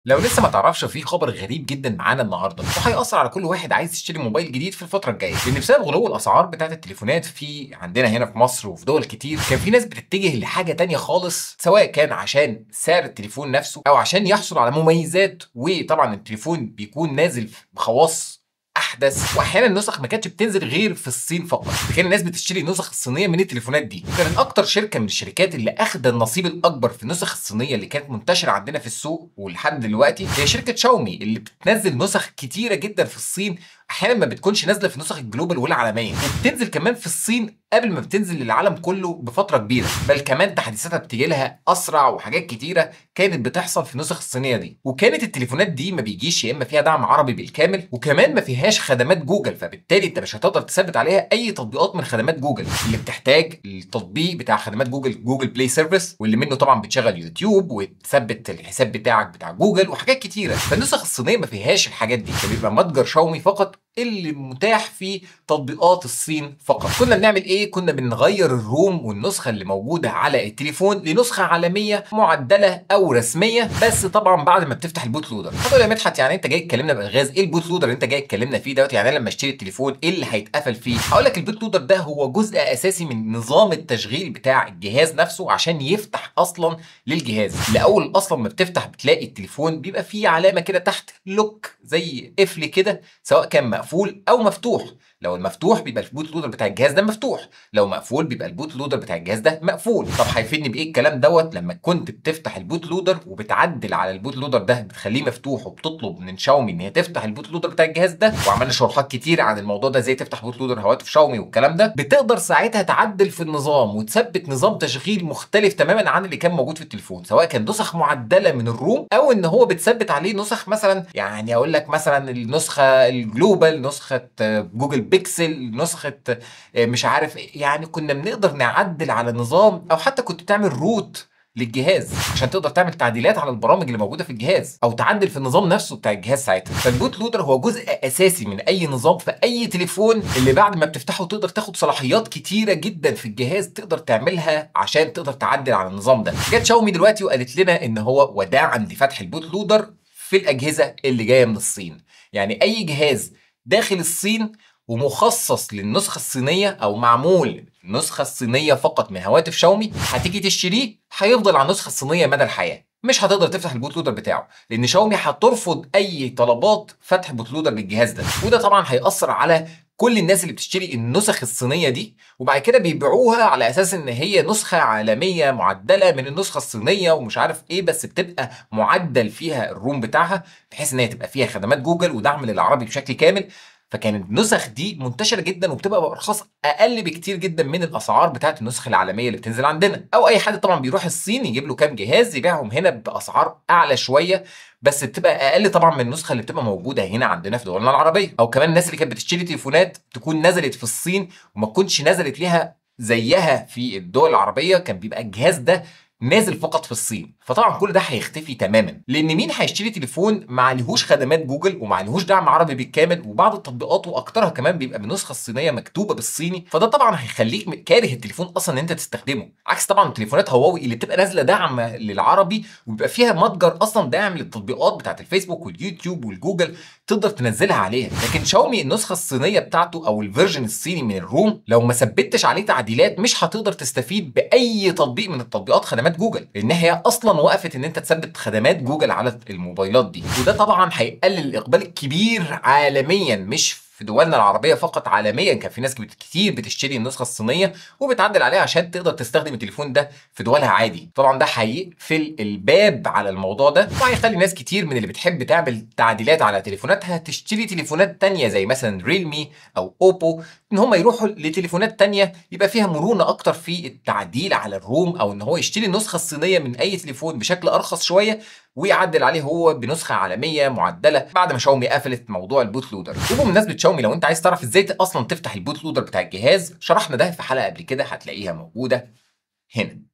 لو لسه ما تعرفش في خبر غريب جدا معانا النهارده وهيأثر على كل واحد عايز يشتري موبايل جديد في الفتره الجايه لان بسبب غلو الاسعار بتاعت التليفونات في عندنا هنا في مصر وفي دول كتير كان في ناس بتتجه لحاجه تانية خالص سواء كان عشان سعر التليفون نفسه او عشان يحصل على مميزات وطبعا التليفون بيكون نازل بخواص احدث واحيانا النسخ ما كانتش بتنزل غير في الصين فقط كان الناس بتشتري النسخ الصينيه من التليفونات دي وكانت اكتر شركه من الشركات اللي اخذ النصيب الاكبر في النسخ الصينيه اللي كانت منتشره عندنا في السوق ولحد دلوقتي هي شركه شاومي اللي بتنزل نسخ كتيره جدا في الصين احيانا ما بتكونش نازله في نسخ الجلوبال والعالميه وبتنزل كمان في الصين قبل ما بتنزل للعالم كله بفتره كبيره بل كمان تحديثاتها بتجي لها اسرع وحاجات كتيره كانت بتحصل في النسخ الصينيه دي وكانت التليفونات دي ما بيجيش يا اما فيها دعم عربي بالكامل وكمان ما فيهاش خدمات جوجل فبالتالي انت مش هتقدر تثبت عليها اي تطبيقات من خدمات جوجل اللي بتحتاج التطبيق بتاع خدمات جوجل جوجل بلاي سيرفيس واللي منه طبعا بتشغل يوتيوب وتثبت الحساب بتاعك بتاع جوجل وحاجات كتيره فالنسخ الصينيه ما فيهاش الحاجات دي فبيبقى متجر شاومي فقط اللي متاح في تطبيقات الصين فقط كنا بنعمل ايه كنا بنغير الروم والنسخه اللي موجوده على التليفون لنسخه عالميه معدله او رسميه بس طبعا بعد ما بتفتح البوت لودر هتقول يا مدحت يعني انت جاي تكلمنا بالغاز ايه البوت لودر اللي انت جاي تكلمنا فيه دوت يعني انا لما اشتري التليفون ايه اللي هيتقفل فيه هقول لك البوت لودر ده هو جزء اساسي من نظام التشغيل بتاع الجهاز نفسه عشان يفتح اصلا للجهاز لاول اصلا ما بتفتح بتلاقي التليفون بيبقى فيه علامه كده تحت لوك زي قفل كده سواء كان مقفول او مفتوح لو المفتوح بيبقى البوت لودر بتاع الجهاز ده مفتوح لو مقفول بيبقى البوت لودر بتاع الجهاز ده مقفول طب هيفيدني بايه الكلام دوت لما كنت بتفتح البوت لودر وبتعدل على البوت لودر ده بتخليه مفتوح وبتطلب من شاومي ان هي تفتح البوت لودر بتاع الجهاز ده وعملنا شروحات كتير عن الموضوع ده ازاي تفتح بوت لودر هواتف شاومي والكلام ده بتقدر ساعتها تعدل في النظام وتثبت نظام تشغيل مختلف تماما عن اللي كان موجود في التليفون سواء كان نسخ معدله من الروم او ان هو بتثبت عليه نسخ مثلا يعني اقول لك مثلا النسخه الجلوبال نسخه جوجل بيكسل نسخه مش عارف يعني كنا بنقدر نعدل على نظام او حتى كنت بتعمل روت للجهاز عشان تقدر تعمل تعديلات على البرامج اللي موجوده في الجهاز او تعدل في النظام نفسه بتاع الجهاز ساعتها فالبوت لودر هو جزء اساسي من اي نظام في اي تليفون اللي بعد ما بتفتحه تقدر تاخد صلاحيات كتيره جدا في الجهاز تقدر تعملها عشان تقدر تعدل على النظام ده جت شاومي دلوقتي وقالت لنا ان هو وداعا لفتح البوت لودر في الاجهزه اللي جايه من الصين يعني اي جهاز داخل الصين ومخصص للنسخة الصينية أو معمول النسخة الصينية فقط من هواتف شاومي هتيجي تشتريه هيفضل على النسخة الصينية مدى الحياة مش هتقدر تفتح البوت لودر بتاعه لان شاومي هترفض اي طلبات فتح بوت لودر للجهاز ده وده طبعا هيأثر على كل الناس اللي بتشتري النسخ الصينيه دي وبعد كده بيبيعوها على اساس ان هي نسخه عالميه معدله من النسخه الصينيه ومش عارف ايه بس بتبقى معدل فيها الروم بتاعها بحيث ان هي تبقى فيها خدمات جوجل ودعم للعربي بشكل كامل فكانت النسخ دي منتشره جدا وبتبقى بارخص اقل بكتير جدا من الاسعار بتاعت النسخ العالميه اللي بتنزل عندنا او اي حد طبعا بيروح الصين يجيب له كام جهاز يبيعهم هنا باسعار اعلى شويه بس بتبقى اقل طبعا من النسخه اللي بتبقى موجوده هنا عندنا في دولنا العربيه او كمان الناس اللي كانت بتشتري تليفونات تكون نزلت في الصين وما تكونش نزلت ليها زيها في الدول العربيه كان بيبقى الجهاز ده نازل فقط في الصين فطبعا كل ده هيختفي تماما لان مين هيشتري تليفون ما عليهوش خدمات جوجل وما عليهوش دعم عربي بالكامل وبعض التطبيقات واكترها كمان بيبقى بالنسخه الصينيه مكتوبه بالصيني فده طبعا هيخليك كاره التليفون اصلا ان انت تستخدمه عكس طبعا تليفونات هواوي اللي بتبقى نازله دعم للعربي وبيبقى فيها متجر اصلا داعم للتطبيقات بتاعت الفيسبوك واليوتيوب والجوجل تقدر تنزلها عليها لكن شاومي النسخه الصينيه بتاعته او الفيرجن الصيني من الروم لو ما ثبتش عليه تعديلات مش هتقدر تستفيد باي تطبيق من التطبيقات خدمات جوجل لان هي اصلا وقفت ان انت تثبت خدمات جوجل على الموبايلات دي وده طبعا هيقلل الاقبال الكبير عالميا مش في دولنا العربيه فقط عالميا كان في ناس كتير بتشتري النسخه الصينيه وبتعدل عليها عشان تقدر تستخدم التليفون ده في دولها عادي طبعا ده هيقفل الباب على الموضوع ده وهيخلي ناس كتير من اللي بتحب تعمل تعديلات على تليفوناتها تشتري تليفونات تانية زي مثلا ريلمي او اوبو ان هم يروحوا لتليفونات تانية يبقى فيها مرونه اكتر في التعديل على الروم او ان هو يشتري النسخه الصينيه من اي تليفون بشكل ارخص شويه ويعدل عليه هو بنسخه عالميه معدله بعد ما شاومي قفلت موضوع البوت لودر وبمناسبه شاومي لو انت عايز تعرف ازاي اصلا تفتح البوت لودر بتاع الجهاز شرحنا ده في حلقه قبل كده هتلاقيها موجوده هنا